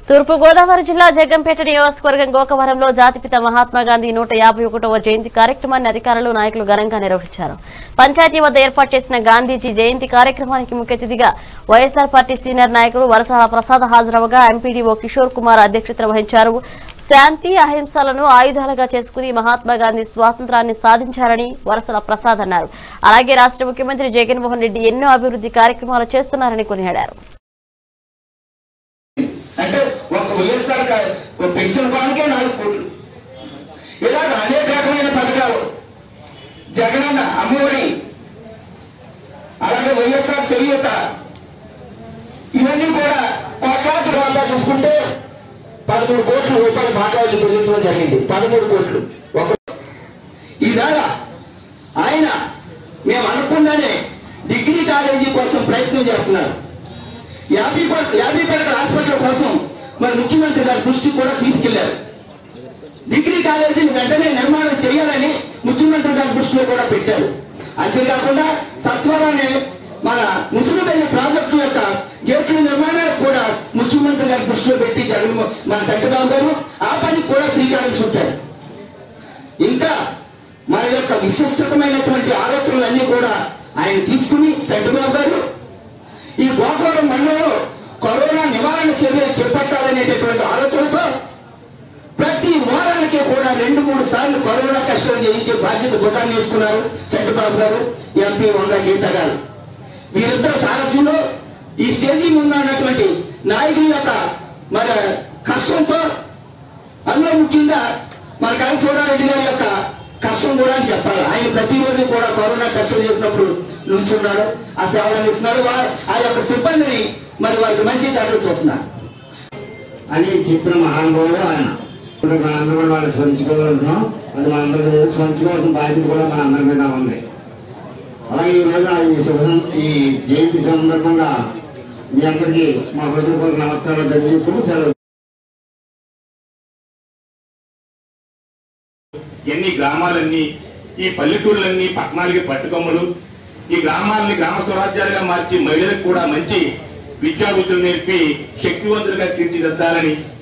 తూర్పు గోదావరి జిల్లా జగ్గంపేట నియోజకవర్గం గోకవరంలో జాతిపిత మహాత్మా గాంధీ నూట యాభై ఒకటవ జయంతి కార్యక్రమాన్ని అధికారులు నాయకులు ఘనంగా నిర్వహించారు పంచాయతీ వద్ద ఏర్పాటు చేసిన గాంధీజీ జయంతి కార్యక్రమానికి ముఖ్య అతిథిగా వైఎస్ఆర్ పార్టీ సీనియర్ నాయకులు వరస ప్రసాద్ హాజరవగా ఎంపీడీఓ కిషోర్ కుమార్ అధ్యక్షత వహించారు శాంతి అహింసలను ఆయుధాలుగా చేసుకుని మహాత్మా గాంధీ స్వాతంత్రాన్ని సాధించారని వరసల ప్రసాద్ అన్నారు అలాగే రాష్ట్ర ముఖ్యమంత్రి జగన్మోహన్ రెడ్డి ఎన్నో అభివృద్ధి కార్యక్రమాలు చేస్తున్నారని కొనియాడారు అంటే ఒక వైఎస్ఆర్ కా- ఒక పెన్షన్ కానుకే నాలుగు కోట్లు ఇలాగ అనేక రకమైన పథకాలు జగనన్న అమ్మఒడి అలాగే వైఎస్ఆర్ చేయూత ఇవన్నీ కూడా కోట్లాది రూపాయలు చూసుకుంటే పదమూడు కోట్ల రూపాయలు బాకాయిలు చెల్లించడం జరిగింది పదమూడు కోట్లు ఒక ఈవేళ ఆయన మేము అనుకున్నానే డిగ్రీ కాలేజీ కోసం ప్రయత్నం చేస్తున్నారు యాభై పడ- యాభై పడక హాస్పిటల్ కోసం మరి ముఖ్యమంత్రి గారి దృష్టికి కూడా తీసుకెళ్లారు డిగ్రీ కాలేజీని వెంటనే నిర్మాణం చేయాలని ముఖ్యమంత్రి గారి దృష్టిలో కూడా పెట్టారు అంతేకాకుండా సత్వరాన్ని మన ముసుగుబెల్లి ప్రాజెక్టు యొక్క గేట్ల నిర్మాణానికి కూడా ముఖ్యమంత్రి గారి దృష్టిలో పెట్టి జగన్ మన చంద్రబాబు గారు ఆ పని కూడా శ్రీకారం చుట్టారు ఇంకా మన యొక్క విశిష్టతమైనటువంటి ఆలోచనలన్నీ కూడా ఆయన తీసుకుని చంద్రబాబు గారు ఈ గోకవరం మండలంలో కరోనా నివారణ చర్యలు చేపట్టాలనేటటువంటి ఆలోచనతో ప్రతి వారానికి కూడా రెండు మూడు సార్లు కరోనా టెస్టులు చేయించే బాధ్యత భుజాన్ని తీసుకున్నారు చంద్రబాబు గారు ఎంపీ వంగ గీత గారు వీరిద్దరు సారథ్యంలో ఈ స్టేజీ ముందు ఉన్నటువంటి నాయకుల యొక్క మన కష్టంతో అందులో ముఖ్యంగా మన కాళేశ్వరరారెడ్డి గారి యొక్క కష్టం కూడా అని చెప్పాలి ఆయన ప్రతిరోజు కూడా కరోనా టెస్టులు చేసినప్పుడు నుంచున్నాడు ఆ సేవలు అందిస్తున్నాడు వా- ఆ యొక్క సిబ్బందిని మరి వారికి మంచి చెడ్డలు చూస్తున్నారు అని చెప్పిన మహానుభావుడు ఆయన ఇప్పుడు మనందరం కూడా వాళ్ళు స్మరించుకోగలుగుతున్నాం అది మనందరికీ తెలుసు. స్మరించుకోవాల్సిన బాధ్యత కూడా మన అందరి మీద ఉంది అలాగే ఈ రోజున ఈ శుభ సం- ఈ జయంతి సందర్భంగా మీ అందరికీ మా హృదయపూర్వక నమస్కారాలు తెలియజేసుకుని సెలవు ఎన్ని గ్రామాలన్నీ ఈ పల్లెటూళ్ళన్నీ పట్టణాలకి పట్టుకొమ్మలు ఈ గ్రామాలని గ్రామ స్వరాజ్యాలుగా మార్చి మహిళలకు కూడా మంచి విద్యాబుద్ధులు నేర్పి శక్తివంతులుగా తీర్చిదిద్దాలని